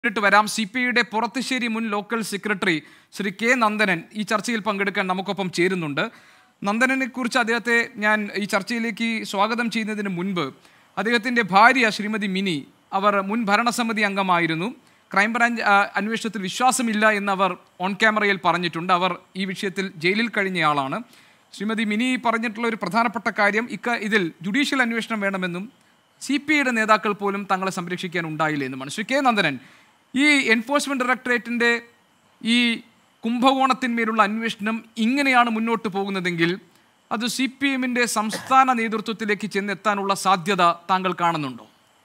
നേരിട്ട് വരാം C P ഐയുടെ പുറത്തുശ്ശേരി മുൻ local secretary Shri K Nandanan ഈ ചർച്ചയിൽ പങ്കെടുക്കാൻ നമുക്കൊപ്പം ചേരുന്നുണ്ട് നന്ദനനെ കുറിച്ച് അദ്ദേഹത്തെ ഞാൻ ഈ ചർച്ചയിലേക്ക് സ്വാഗതം ചെയ്യുന്നതിന് മുൻപ് അദ്ദേഹത്തിൻ്റെ ഭാര്യ ശ്രീമതി മിനി അവർ മുൻ ഭരണസമിതി അംഗമായിരുന്നു ക്രൈംബ്രാഞ്ച് ആ, അന്വേഷണത്തിൽ വിശ്വാസമില്ല എന്ന് അവർ ഓൺ ക്യാമറയിൽ പറഞ്ഞിട്ടുണ്ട് അവർ ഈ വിഷയത്തിൽ ജയിലിൽ കഴിഞ്ഞയാളാണ് ശ്രീമതി മിനി പറഞ്ഞിട്ടുള്ള ഒരു പ്രധാനപ്പെട്ട കാര്യം ഇക്ക ഇതിൽ ജുഡീഷ്യൽ അന്വേഷണം വേണമെന്നും സി പി ഐയുടെ നേതാക്കൾ പോലും തങ്ങളെ സംരക്ഷിക്കാൻ ഉണ്ടായില്ല എന്നുമാണ് ശ്രീ കെ നന്ദനൻ ഈ എൻഫോഴ്സ്മെന്റ് ഡയറക്ടറേറ്റിന്റെ ഈ കുംഭകോണത്തിന്മേലുള്ള അന്വേഷണം ഇങ്ങനെയാണ് മുന്നോട്ട് പോകുന്നതെങ്കിൽ അത് സി പി എമ്മിന്റെ സംസ്ഥാന നേതൃത്വത്തിലേക്ക് ചെന്നെത്താനുള്ള സാധ്യത താങ്കൾ കാണുന്നുണ്ടോ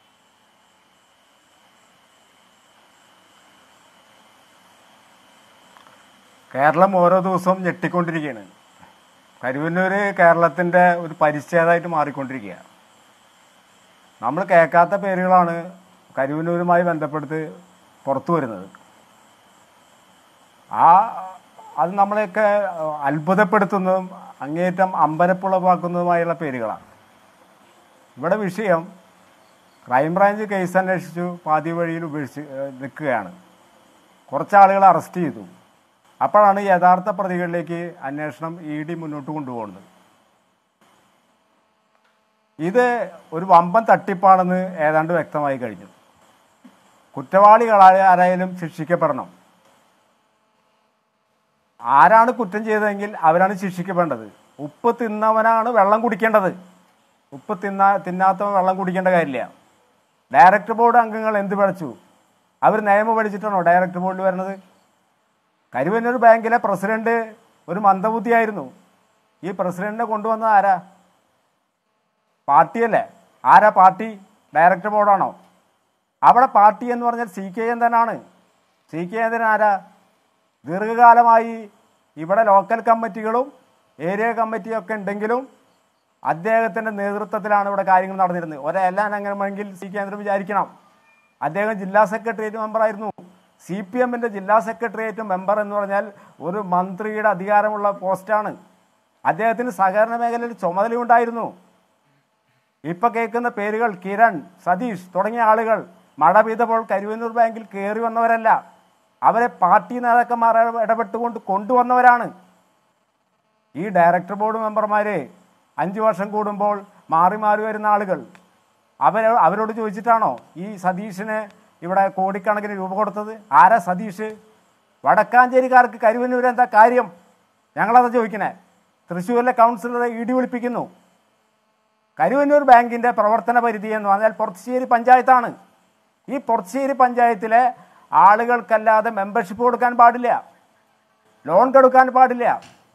കേരളം ഓരോ ദിവസവും ഞെട്ടിക്കൊണ്ടിരിക്കുകയാണ് കരുവന്നൂര് കേരളത്തിൻ്റെ ഒരു പരിച്ഛേദമായിട്ട് മാറിക്കൊണ്ടിരിക്കുക നമ്മൾ കേൾക്കാത്ത പേരുകളാണ് കരുവന്നൂരുമായി ബന്ധപ്പെടുത്ത് പുറത്തു വരുന്നത് ആ അത് നമ്മളെയൊക്കെ അത്ഭുതപ്പെടുത്തുന്നതും അങ്ങേറ്റം അമ്പരപ്പുളവാക്കുന്നതുമായുള്ള പേരുകളാണ് ഇവിടെ വിഷയം ക്രൈംബ്രാഞ്ച് കേസ് അന്വേഷിച്ചു പാതി വഴിയിൽ ഉപേക്ഷിച്ച് ഏഹ്, നിൽക്കുകയാണ് കുറച്ച് ആളുകളെ അറസ്റ്റ് ചെയ്തു അപ്പോഴാണ് യഥാർത്ഥ പ്രതികളിലേക്ക് അന്വേഷണം ഇ ഡി മുന്നോട്ട് കൊണ്ടുപോകുന്നത് ഇത് ഒരു വമ്പൻ തട്ടിപ്പാണെന്ന് ഏതാണ്ട് വ്യക്തമായി കഴിഞ്ഞു കുറ്റവാളികളായ ആരായാലും ശിക്ഷിക്കപ്പെടണം ആരാണ് കുറ്റം ചെയ്തതെങ്കിൽ അവരാണ് ശിക്ഷിക്കപ്പെടേണ്ടത് ഉപ്പ് തിന്നവനാണ് വെള്ളം കുടിക്കേണ്ടത് ഉപ്പ് തിന്നാ തിന്നാത്തവൻ വെള്ളം കുടിക്കേണ്ട കാര്യമില്ല ഡയറക്ടർ ബോർഡ് അംഗങ്ങൾ എന്ത് പഠിച്ചു അവർ നിയമം പഠിച്ചിട്ടാണോ ഡയറക്ടർ ബോർഡിൽ വരുന്നത് കരുവന്നൂർ ബാങ്കിലെ പ്രസിഡന്റ് ഒരു മന്ദബുദ്ധിയായിരുന്നു ഈ പ്രസിഡന്റിനെ കൊണ്ടുവന്നത് ആരാ പാർട്ടിയല്ലേ ആരാ പാർട്ടി ഡയറക്ടർ ബോർഡാണോ അവിടെ പാർട്ടി എന്ന് പറഞ്ഞാൽ സി കെ എന്തനാണ് സി കെ എന്തൻ ആരാ ദീർഘകാലമായി ഇവിടെ ലോക്കൽ കമ്മിറ്റികളും ഏരിയ കമ്മിറ്റിയും ഒക്കെ ഉണ്ടെങ്കിലും അദ്ദേഹത്തിൻ്റെ നേതൃത്വത്തിലാണ് ഇവിടെ കാര്യങ്ങൾ നടന്നിരുന്നത് ഒരെല്ലാം അങ്ങനെയെങ്കിൽ സി കേന്ദ്രം വിചാരിക്കണം അദ്ദേഹം ജില്ലാ സെക്രട്ടേറിയറ്റ് മെമ്പറായിരുന്നു സി പി എമ്മിൻ്റെ ജില്ലാ സെക്രട്ടേറിയറ്റ് മെമ്പർ എന്ന് പറഞ്ഞാൽ ഒരു മന്ത്രിയുടെ അധികാരമുള്ള പോസ്റ്റാണ് അദ്ദേഹത്തിന് സഹകരണ മേഖലയിൽ ചുമതലയുണ്ടായിരുന്നു ഇപ്പൊ കേൾക്കുന്ന പേരുകൾ കിരൺ സതീഷ് തുടങ്ങിയ ആളുകൾ മഴ പെയ്തപ്പോൾ കരുവന്നൂർ ബാങ്കിൽ കയറി വന്നവരല്ല അവരെ പാർട്ടി നേതാക്കന്മാർ ഇടപെട്ടുകൊണ്ട് കൊണ്ടുവന്നവരാണ് ഈ ഡയറക്ടർ ബോർഡ് മെമ്പർമാരെ അഞ്ച് വർഷം കൂടുമ്പോൾ മാറി മാറി വരുന്ന ആളുകൾ അവർ അവരോട് ചോദിച്ചിട്ടാണോ ഈ സതീഷിന് ഇവിടെ കോടിക്കണക്കിന് രൂപ കൊടുത്തത് ആരാ സതീഷ് വടക്കാഞ്ചേരിക്കാർക്ക് കരുവന്നൂർ എന്താ കാര്യം ഞങ്ങളതാ ചോദിക്കണേ തൃശ്ശൂരിലെ കൗൺസിലറെ ഇടി വിളിപ്പിക്കുന്നു കരുവന്നൂർ ബാങ്കിന്റെ പ്രവർത്തന പരിധി എന്ന് പറഞ്ഞാൽ പൊറശ്ശേരി പഞ്ചായത്താണ് ഈ പൊറശ്ശേരി പഞ്ചായത്തിലെ ആളുകൾക്കല്ലാതെ മെമ്പർഷിപ്പ് കൊടുക്കാൻ പാടില്ല ലോൺ കൊടുക്കാൻ പാടില്ല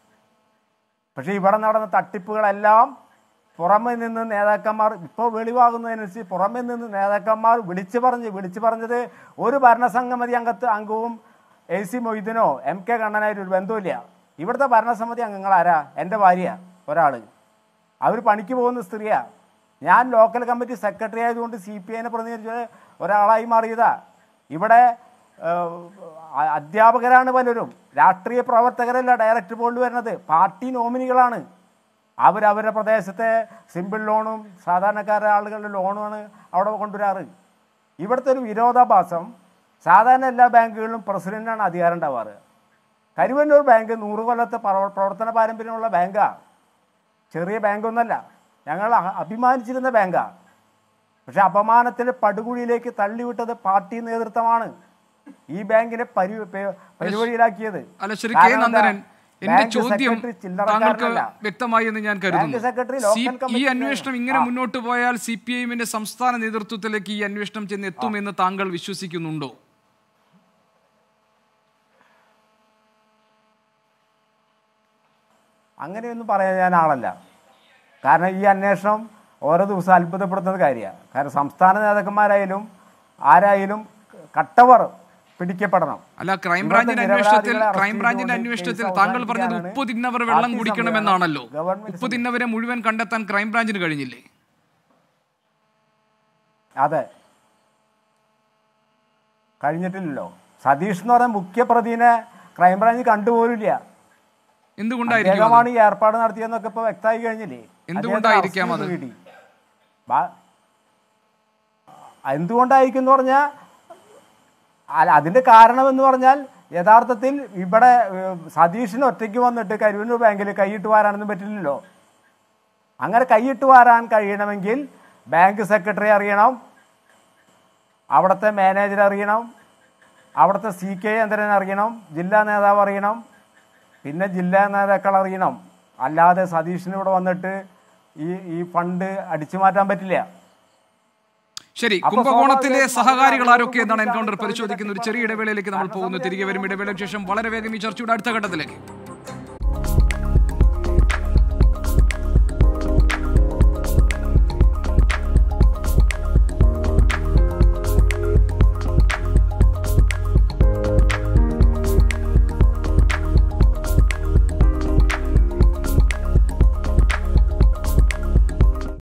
പക്ഷേ ഇവിടെ നടന്ന തട്ടിപ്പുകളെല്ലാം പുറമെ നിന്ന് നേതാക്കന്മാർ ഇപ്പോൾ വെളിവാകുന്നതിനനുസരിച്ച് പുറമെ നിന്ന് നേതാക്കന്മാർ വിളിച്ചു പറഞ്ഞ് വിളിച്ചു പറഞ്ഞത് ഒരു ഭരണസമിതി അംഗത്ത് അംഗവും എ സി മൊയ്തീനോ എം കെ കണ്ണനായിട്ട് ഒരു ബന്ധമില്ല ഇവിടുത്തെ ഭരണസമിതി അംഗങ്ങൾ ആരാ എൻ്റെ ഭാര്യ ഒരാൾ അവർ പണിക്ക് പോകുന്ന സ്ത്രീയാ ഞാൻ ലോക്കൽ കമ്മിറ്റി സെക്രട്ടറി ആയതുകൊണ്ട് സി പി ഐനെ പ്രതിനിധിച്ച ഒരാളായി മാറിയതാ ഇവിടെ ഏഹ്, അ- അധ്യാപകരാണ് പലരും രാഷ്ട്രീയ പ്രവർത്തകരല്ല ഡയറക്ടർ ബോർഡിൽ വരുന്നത് പാർട്ടി നോമിനികളാണ് അവരവരുടെ പ്രദേശത്തെ സിമ്പിൾ ലോണും സാധാരണക്കാരുടെ ആളുകളുടെ ലോണുമാണ് അവിടെ കൊണ്ടുവരാറ് ഇവിടുത്തെ ഒരു വിരോധാഭാസം സാധാരണ എല്ലാ ബാങ്കുകളിലും പ്രസിഡന്റാണ് അധികാരം ഉണ്ടാവാറ് കരുവന്നൂർ ബാങ്ക് നൂറ് കൊല്ലത്തെ പ്രവ- പ്രവർത്തന പാരമ്പര്യമുള്ള ബാങ്കാണ് ചെറിയ ബാങ്കൊന്നല്ല ഞങ്ങൾ അ- അഭിമാനിച്ചിരുന്ന ബാങ്കാണ് പക്ഷെ അപമാനത്തിന്റെ പടുകുഴിയിലേക്ക് തള്ളിവിട്ടത് പാർട്ടി നേതൃത്വമാണ് ഈ ബാങ്കിനെ പരി പെ- പരിവഴിയിലാക്കിയത് അല്ല ശ്രീ കെ കാരണം എന്താ? നന്ദനൻ എന്റെ ബാങ്ക് ചോദ്യം സെക്രട്ടറി താങ്കൾക്ക് ചില്ലറക്കാരനല്ല. വ്യക്തമായി എന്ന് ഞാൻ ബാങ്ക് സെക്രട്ടറി കരുതുന്നു ലോക്കൽ സി- ഈ കമ്മിറ്റി അന്വേഷണം ഇങ്ങനെ ആ. മുന്നോട്ട് പോയാൽ സി പി ഐഎമ്മിന്റെ സംസ്ഥാന നേതൃത്വത്തിലേക്ക് ഈ അന്വേഷണം ചെന്ന് എത്തുമെന്ന് താങ്കൾ വിശ്വസിക്കുന്നുണ്ടോ അങ്ങനെയൊന്നും പറയാൻ ഞാൻ ആളല്ല കാരണം ഈ അന്വേഷണം ഓരോ ദിവസം അത്ഭുതപ്പെടുത്തുന്ന കാര്യമാണ് കാരണം സംസ്ഥാന നേതാക്കന്മാരായാലും ആരായാലും കട്ടവർ പിടിക്കപ്പെടണം അല്ല ക്രൈംബ്രാഞ്ചിന്റെ ഇവിടുത്തെ അന്വേഷണത്തിൽ നിരപരാധികളെ arrest ക്രൈംബ്രാഞ്ചിന്റെ ചെയ്തുകൊണ്ട് അന്വേഷണത്തിൽ കേസ് താങ്കൾ പറഞ്ഞത് അവസാനിപ്പിക്കാനാണ് ഉപ്പ് തിന്നവർ വെള്ളം പാർട്ടി കുടിക്കണമെന്നാണല്ലോ സംവിധാനം, ഗവൺമെന്റ് ഉപ്പ് തിന്നവരെ മുഴുവൻ കണ്ടെത്താൻ ക്രൈംബ്രാഞ്ചിന് കഴിഞ്ഞില്ലേ അതെ കഴിഞ്ഞിട്ടില്ലല്ലോ സതീഷ് എന്ന് പറഞ്ഞ മുഖ്യപ്രതിനെ ക്രൈംബ്രാഞ്ച് കണ്ടുപോലില്ല എന്തുകൊണ്ടായിരിക്കും അത്? അദ്ദേഹമാണ് ഈ ഏർപ്പാട് നടത്തിയെന്നൊക്കെ ഇപ്പൊ വ്യക്തമായി കഴിഞ്ഞില്ലേ എന്തുകൊണ്ടായിരിക്കാം അദ്ദേഹത്തെ അത്? arrest ചെയ്ത് വിടി. ബാ- എന്തുകൊണ്ടായിരിക്കും എന്ന് പറഞ്ഞാൽ അല്ല അതിൻ്റെ കാരണം എന്ന് പറഞ്ഞാൽ യഥാർത്ഥത്തിൽ ഇവിടെ ഏഹ്, സതീഷിന് ഒറ്റയ്ക്ക് വന്നിട്ട് കരുവന്നൂർ ബാങ്കിൽ കൈയിട്ട് വാരാനൊന്നും പറ്റില്ലല്ലോ അങ്ങനെ കൈയിട്ട് വാരാൻ കഴിയണമെങ്കിൽ ബാങ്ക് സെക്രട്ടറി അറിയണം അവിടുത്തെ മാനേജർ അറിയണം അവിടുത്തെ സി കെ ചന്ദ്രൻ അറിയണം ജില്ലാ നേതാവ് അറിയണം പിന്നെ ജില്ലാ നേതാക്കൾ അറിയണം അല്ലാതെ സതീഷിന് ഇവിടെ വന്നിട്ട് ഈ ഈ ഫണ്ട് അടിച്ചു മാറ്റാൻ പറ്റില്ല ശരി അപ്പൊ കുംഭകോണത്തിലെ സ്വാഭാവികമായും സഹകാരികൾ അതിനകത്ത് ആരൊക്കെ എന്നാണ് കൂടുതൽ എൻകൗണ്ടർ ആൾക്കാർ പരിശോധിക്കുന്ന ഒരു ചെറിയ ഇടവേളയിലേക്ക് നമ്മൾ പോകുന്നു തിരികെ വരും ഇടവേളയ്ക്ക് ശേഷം വളരെ വേഗം ഈ ചർച്ചയുടെ അടുത്ത ഘട്ടത്തിലേക്ക്